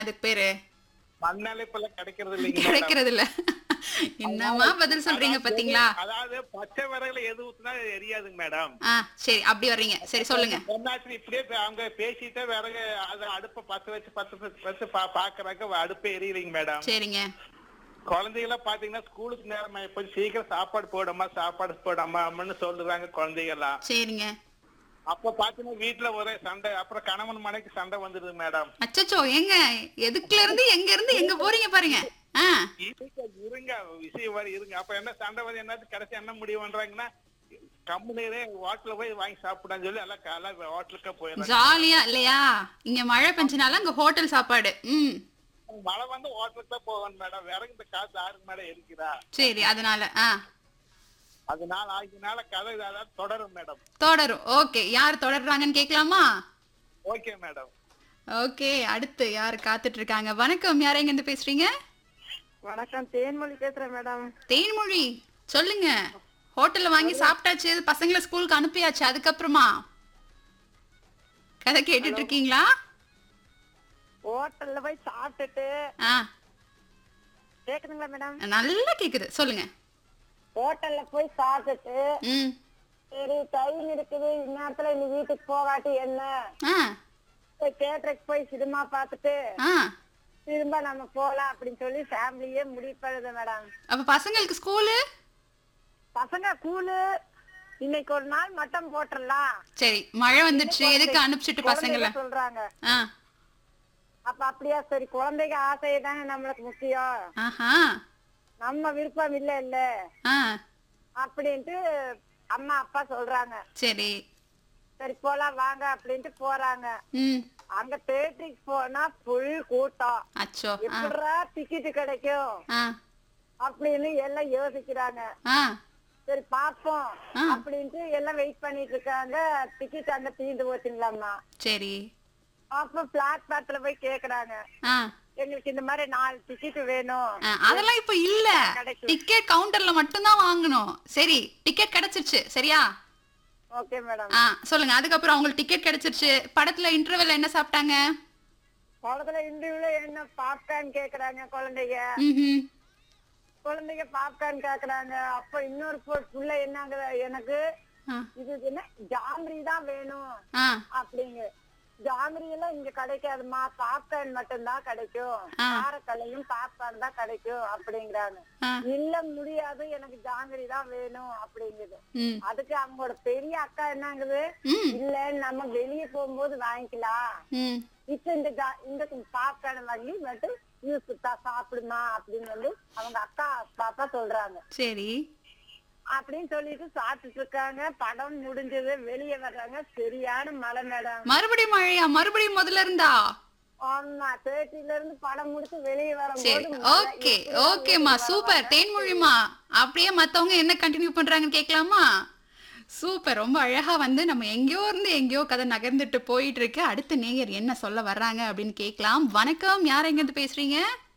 அதுக்கு பேரு மண்ணாலே இப்ப எல்லாம் கிடைக்கிறது இல்லைங்க மேடம். கிடைக்கிறது இல்ல என்னமா பதில் சொல்றீங்க அதாவது- பாத்தீங்களா அதாவது பச்சை விறகுல எது ஊத்துனா எரியாதுங்க மேடம் ஆ சரி அப்படி வர்றீங்க சரி சொல்லுங்க பொன்னாச்சு இப்படியே பே- அவங்க பேசிட்டே விறகு அது அடுப்ப பத்த வச்சு பத்து வச்சு- வச்சு பா பாக்குறாங்க அடுப்பு எரியலைங்க மேடம் சரிங்க குழந்தைகள பாத்தீங்கன்னா ஸ்கூலுக்கு நேரம் இப்ப சீக்கிரம் சாப்பாடு போடாம சாப்பாடு போடாம அம்மன்னு சொல்லுறாங்க குழந்தைகள்லாம் சரிங்க அப்ப பாத்தீங்கன்னா வீட்டுல ஒரே சண்டை அப்புறம் கணவன் மனைக்கு சண்டை வந்துடுது மேடம் அச்சச்சோ ஏங்க எதுக்குல இருந்து எங்க இருந்து எங்க போறீங்க பாருங்க ஆ இருங்க இருங்க விஷயம் வரை இருங்க அப்ப என்ன சண்டை வந்து என்ன கடைசி என்ன முடிவு பண்றாங்கன்னா கம்பெனிலே ஹோட்டல்ல போய் வாங்கி சாப்பிடான்னு சொல்லி எல்லாம் எல்லாம் ஹோட்டலுக்கா போயிடுறாங்க ஜாலியா இல்லையா இங்க மழை பெஞ்சனால அங்க ஹோட்டல் சாப்பாடு ம் மழை வந்து ஹோட்டலுக்கு தான் போவேன் மேடம் விறகு இந்த காசு யாருக்கு மேடம் இருக்கிறா சரி அதனால ஆ அதனால ஆகினால கதை அதாவது தொடரும் மேடம் தொடரும் ஓகே யார் தொடர்றாங்கன்னு கேட்கலாமா ஓகே மேடம் ஓகே அடுத்து யார் காத்துட்டு இருக்காங்க வணக்கம் யார் எங்க இருந்து பேசுறீங்க வணக்கம் தேன்மொழி பேசுறேன் மேடம் தேன்மொழி சொல்லுங்க ஹோட்டல்ல வாங்கி சாப்பிட்டாச்சு பசங்களை ஸ்கூலுக்கு அனுப்பியாச்சு அதுக்கப்புறமா கதை கேட்டுட்டு இருக்கீங்களா ஹோட்டல்ல போய் சாப்பிட்டுட்டு ஆ கேக்குதுங்களா மேடம் நல்லா கேக்குது சொல்லுங்க ஹோட்டல்ல போய் சாப்பிட்டுட்டு ம் சரி டைம் இருக்குது இந்நேரத்துல நீ வீட்டுக்கு போகாட்டி என்ன ஆ போய் தேட்டருக்கு போய் சினிமா பார்த்துட்டு ஆ திரும்ப நம்ம போலாம் அப்படின்னு சொல்லி ஃபேமிலியே முடிவு பண்ணுது மேடம் அப்ப பசங்களுக்கு ஸ்கூலு பசங்க கூலு இன்னைக்கு ஒரு நாள் மட்டம் போட்டுறலாம் சரி மழை வந்துடுச்சு எதுக்கு அனுப்பிச்சிட்டு பசங்களை குழந்தைங்க சொல்றாங்க ஆ அப்ப அப்படியா சரி குழந்தைங்க ஆசை தானே நம்மளுக்கு முக்கியம் ஆஹா நம்ம விருப்பம் இல்ல இல்ல ஆ அப்படின்ட்டு அம்மா அப்பா சொல்றாங்க சரி சரி போலாம் வாங்க அப்படின்ட்டு போறாங்க ம் அங்க தேட்டருக்கு போனா புல் கூட்டம் அச்சோ ஆ எப்படிடா டிக்கெட் கிடைக்கும் ஆ அப்படின்னு எல்லாம் யோசிக்கிறாங்க ஆ சரி பாப்போம் ஆ. அப்படின்ட்டு எல்லாம் வெயிட் பண்ணிட்டு இருக்காங்க டிக்கெட் அங்க தீந்து போச்சுங்களாம்மா சரி அப்ப பிளாட்பாரத்துல போய் கேக்குறாங்க ஆ எங்களுக்கு இந்த மாதிரி நாலு டிக்கெட் வேணும் ஆ, அதெல்லாம் இப்ப இல்ல கிடைக்கும். டிக்கெட் கவுண்டர்ல மட்டும்தான் வாங்கணும் சரி டிக்கெட் கிடைச்சிருச்சு சரியா ஓகே மேடம் ஆ சொல்லுங்க அதுக்கப்புறம் அவங்களுக்கு டிக்கெட் கிடைச்சிருச்சு படத்துல இன்டர்வெல்ல என்ன சாப்பிட்டாங்க குளத்துல இந்துல என்ன பாப்கார்ன் கேக்குறாங்க குழந்தைங்க ம்ஹும். குழந்தைங்க பாப்கார்ன் கேக்குறாங்க அப்ப இன்னொரு பொ- புள்ள என்னங்க எனக்கு ஆ, இது என்ன ஜாங்கிரி தான் வேணும் ஆ, அப்படிங்க ஜாங்கிரி எல்லாம் இங்க கிடைக்காதுமா பாப்கார்ன் மட்டும்தான் கிடைக்கும் ஆ. காரக்கல்லையும் பாப்கார்ன் தான் கிடைக்கும் அப்படிங்கிறாங்க ஆ, இல்ல முடியாது எனக்கு ஜாங்கிரி தான் வேணும் அப்படிங்குது ம், அதுக்கு அவங்களோட பெரிய அக்கா என்னங்குது ம், இல்ல நம்ம வெளிய போகும்போது வாங்கிக்கலாம் ம். இப்ப இந்த ஜா- இந்த பாப்கார்ன் வாங்கி மட்டும் யூஸ் சாப்பிடுமா அப்படின்னு வந்து அவங்க அக்கா பாப்பா சொல்றாங்க சரி அப்படின்னு சொல்லிட்டு சாப்பிட்டுட்டு இருக்காங்க படம் முடிஞ்சது வெளியே வர்றாங்க சரியான மழை மேடம் மறுபடியும் மழையா மறுபடியும் முதல்ல இருந்தா ஆமா தேர்ட்டில இருந்து படம் முடிச்சு வெளியே சரி வரும்போது ஓகே ஓகேம்மா சூப்பர் தேன்மொழிமா அப்படியே மத்தவங்க என்ன கண்டினியூ பண்றாங்கன்னு கேட்கலாமா சூப்பர் ரொம்ப அழகா வந்து நம்ம எங்கேயோ இருந்து எங்கேயோ கதை நகர்ந்துட்டு போயிட்டு இருக்கு அடுத்த நேயர் என்ன சொல்ல வர்றாங்க அப்படின்னு கேட்கலாம் வணக்கம் யார் எங்க இருந்து பேசுறீங்க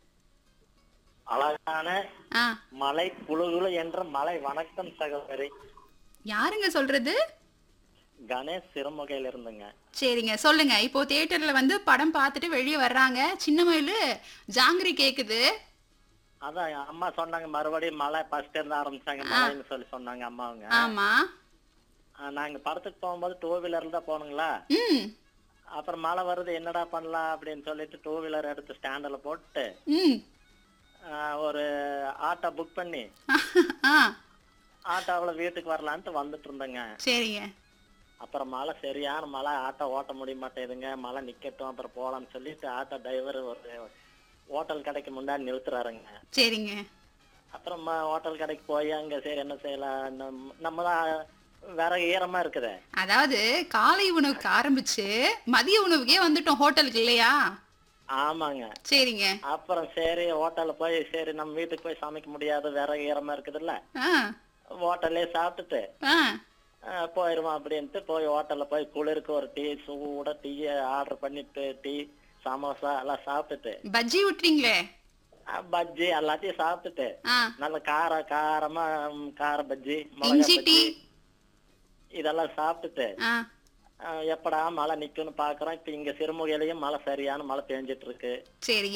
அழகான ஆ மலை குழுகுழு என்ற மலை வணக்கம் சகோதரி யாருங்க சொல்றது கணேஷ் சிறுமுகையில இருந்துங்க சரிங்க சொல்லுங்க இப்போ தியேட்டர்ல வந்து படம் பார்த்துட்டு வெளியே வர்றாங்க சின்ன மயிலு ஜாங்கிரி கேக்குது அதான் அம்மா சொன்னாங்க மறுபடியும் மழை ஃபர்ஸ்ட் இருந்து ஆரம்பிச்சாங்க மழைன்னு சொல்லி சொன்னாங்க அம்மாவுங்க ஆமா ஆ, நாங்க படத்துக்கு போகும்போது டூ வீலர்ல தான் போனோங்களா ம் அப்புறம் மழை வருது என்னடா பண்ணலாம் அப்படின்னு சொல்லிட்டு டூ வீலர் எடுத்து ஸ்டாண்டில் போட்டு ம் ஆ, ஒரு ஆட்டோ புக் பண்ணி ஆ ஆட்டோவில் வீட்டுக்கு வரலான்ட்டு வந்துட்டு இருந்தேங்க சரிங்க அப்புறம் மழை சரியான மழை ஆட்டோ ஓட்ட முடிய மாட்டேங்குதுங்க மழை நிக்கட்டும் அப்புறம் போலாம்னு சொல்லிட்டு ஆட்டோ டிரைவர் ஒரு ஹோட்டல் கடைக்கு முன்னாடி நிறுத்துறாருங்க சரிங்க அப்புறம் ம- ஹோட்டல் கடைக்கு போய் அங்க சரி என்ன செய்யலாம் நம்ம நம்ம தான் வேற ஈரமா இருக்குது அதாவது காலை உணவுக்கு ஆரம்பிச்சு மதிய உணவுக்கே வந்துட்டோம் ஹோட்டலுக்கு இல்லையா ஆமாங்க சரிங்க அப்புறம் சரி ஹோட்டல்ல போய் சரி நம்ம வீட்டுக்கு போய் சமைக்க முடியாது வேற ஈரமா இருக்குதுல்ல ஆ ஹோட்டல்லே சாப்பிட்டுட்டு ஆ அஹ், போயிருவோம் அப்படின்ட்டு போய் ஹோட்டல்ல போய் குளிருக்கு ஒரு டீ சூட டீயை ஆர்டர் பண்ணிட்டு டீ சமோசா எல்லாம் சாப்பிட்டுட்டு பஜ்ஜி விட்டுறீங்களே அஹ், பஜ்ஜி எல்லாத்தையும் சாப்பிட்டுட்டு ஆ நல்ல கார காரமா ம், கார பஜ்ஜி மிளகா இஞ்சி டீ பஜ்ஜி இதெல்லாம் சாப்பிட்டுட்டு ஆ அஹ், எப்படா மழை நிக்கும்னு பாக்குறோம் இப்ப இங்க சிறுமுகையிலயும் மழை சரியான மழை பெஞ்சிட்டு இருக்கு சரி